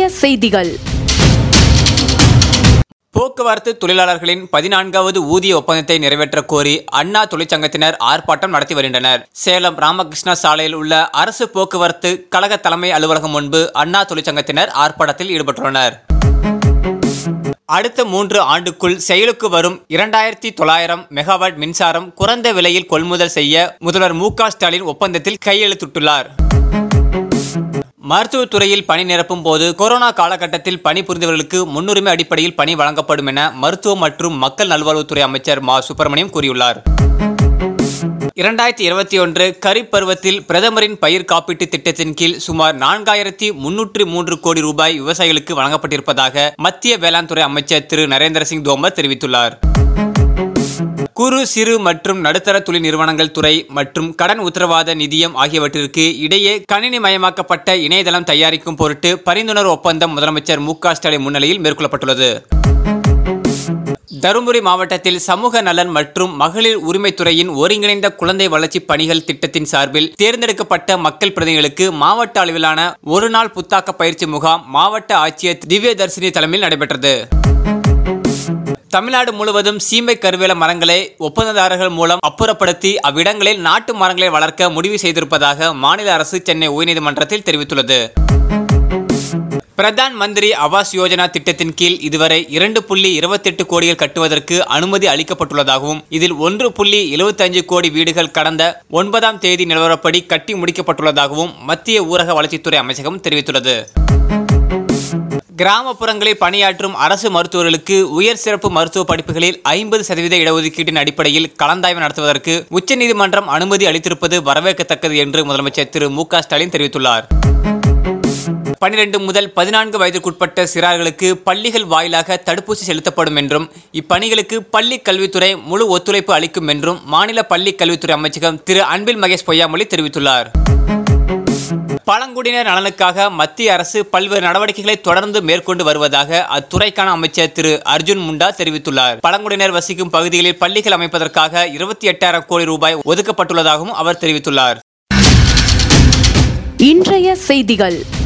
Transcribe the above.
செய்திகள் போக்குவரத்து தொழிலாளர்களின் பதினான்காவது ஊதிய ஒப்பந்தத்தை நிறைவேற்றக் கோரி அண்ணா தொழிற்சங்கத்தினர் ஆர்ப்பாட்டம் நடத்தி வருகின்றனர் சேலம் ராமகிருஷ்ணா சாலையில் உள்ள அரசு போக்குவரத்து கழக தலைமை அலுவலகம் முன்பு அண்ணா தொழிற்சங்கத்தினர் ஆர்ப்பாட்டத்தில் ஈடுபட்டுள்ளனர் அடுத்த மூன்று ஆண்டுக்குள் செயலுக்கு வரும் இரண்டாயிரத்தி தொள்ளாயிரம் மெகாவாட் மின்சாரம் குறைந்த விலையில் கொள்முதல் செய்ய முதல்வர் மு க ஸ்டாலின் ஒப்பந்தத்தில் கையெழுத்திட்டுள்ளார் மருத்துவத்துறையில் பணி நிரப்பும் போது கொரோனா காலகட்டத்தில் பணிபுரிந்தவர்களுக்கு முன்னுரிமை அடிப்படையில் பணி வழங்கப்படும் என மருத்துவ மற்றும் மக்கள் நல்வாழ்வுத்துறை அமைச்சர் மா சுப்பிரமணியம் கூறியுள்ளார் இரண்டாயிரத்தி இருபத்தி ஒன்று கரிப் பருவத்தில் பிரதமரின் பயிர் காப்பீட்டு திட்டத்தின் கீழ் சுமார் நான்காயிரத்தி முன்னூற்று மூன்று கோடி ரூபாய் விவசாயிகளுக்கு வழங்கப்பட்டிருப்பதாக மத்திய வேளாண் துறை அமைச்சர் திரு நரேந்திர சிங் தோமர் தெரிவித்துள்ளார் குறு சிறு மற்றும் நடுத்தர தொழில் நிறுவனங்கள் துறை மற்றும் கடன் உத்தரவாத நிதியம் ஆகியவற்றிற்கு இடையே கணினிமயமாக்கப்பட்ட இணையதளம் தயாரிக்கும் பொருட்டு பரிந்துணர்வு ஒப்பந்தம் முதலமைச்சர் மு க ஸ்டாலின் முன்னிலையில் மேற்கொள்ளப்பட்டுள்ளது தருமபுரி மாவட்டத்தில் சமூக நலன் மற்றும் மகளிர் உரிமைத்துறையின் ஒருங்கிணைந்த குழந்தை வளர்ச்சி பணிகள் திட்டத்தின் சார்பில் தேர்ந்தெடுக்கப்பட்ட மக்கள் பிரதிநிதிகளுக்கு மாவட்ட அளவிலான ஒரு நாள் புத்தாக்க பயிற்சி முகாம் மாவட்ட ஆட்சியர் திவ்ய தர்சினி தலைமையில் நடைபெற்றது தமிழ்நாடு முழுவதும் சீமை கருவேல மரங்களை ஒப்பந்ததாரர்கள் மூலம் அப்புறப்படுத்தி அவ்விடங்களில் நாட்டு மரங்களை வளர்க்க முடிவு செய்திருப்பதாக மாநில அரசு சென்னை உயர்நீதிமன்றத்தில் தெரிவித்துள்ளது பிரதான் மந்திரி ஆவாஸ் யோஜனா திட்டத்தின் கீழ் இதுவரை இரண்டு புள்ளி இருபத்தெட்டு கோடிகள் கட்டுவதற்கு அனுமதி அளிக்கப்பட்டுள்ளதாகவும் இதில் ஒன்று புள்ளி எழுபத்தஞ்சு கோடி வீடுகள் கடந்த ஒன்பதாம் தேதி நிலவரப்படி கட்டி முடிக்கப்பட்டுள்ளதாகவும் மத்திய ஊரக வளர்ச்சித்துறை அமைச்சகம் தெரிவித்துள்ளது கிராமப்புறங்களில் பணியாற்றும் அரசு மருத்துவர்களுக்கு உயர் சிறப்பு மருத்துவ படிப்புகளில் ஐம்பது சதவீத இடஒதுக்கீட்டின் அடிப்படையில் கலந்தாய்வு நடத்துவதற்கு உச்சநீதிமன்றம் அனுமதி அளித்திருப்பது வரவேற்கத்தக்கது என்று முதலமைச்சர் திரு மு க ஸ்டாலின் தெரிவித்துள்ளார் பனிரெண்டு முதல் பதினான்கு வயதிற்குட்பட்ட சிறார்களுக்கு பள்ளிகள் வாயிலாக தடுப்பூசி செலுத்தப்படும் என்றும் இப்பணிகளுக்கு பள்ளி கல்வித்துறை முழு ஒத்துழைப்பு அளிக்கும் என்றும் மாநில பள்ளி கல்வித்துறை அமைச்சகம் திரு அன்பில் மகேஷ் பொய்யாமொழி தெரிவித்துள்ளார் பழங்குடியினர் நலனுக்காக மத்திய அரசு பல்வேறு நடவடிக்கைகளை தொடர்ந்து மேற்கொண்டு வருவதாக அத்துறைக்கான அமைச்சர் திரு அர்ஜுன் முண்டா தெரிவித்துள்ளார் பழங்குடியினர் வசிக்கும் பகுதிகளில் பள்ளிகள் அமைப்பதற்காக இருபத்தி எட்டாயிரம் கோடி ரூபாய் ஒதுக்கப்பட்டுள்ளதாகவும் அவர் தெரிவித்துள்ளார் இன்றைய செய்திகள்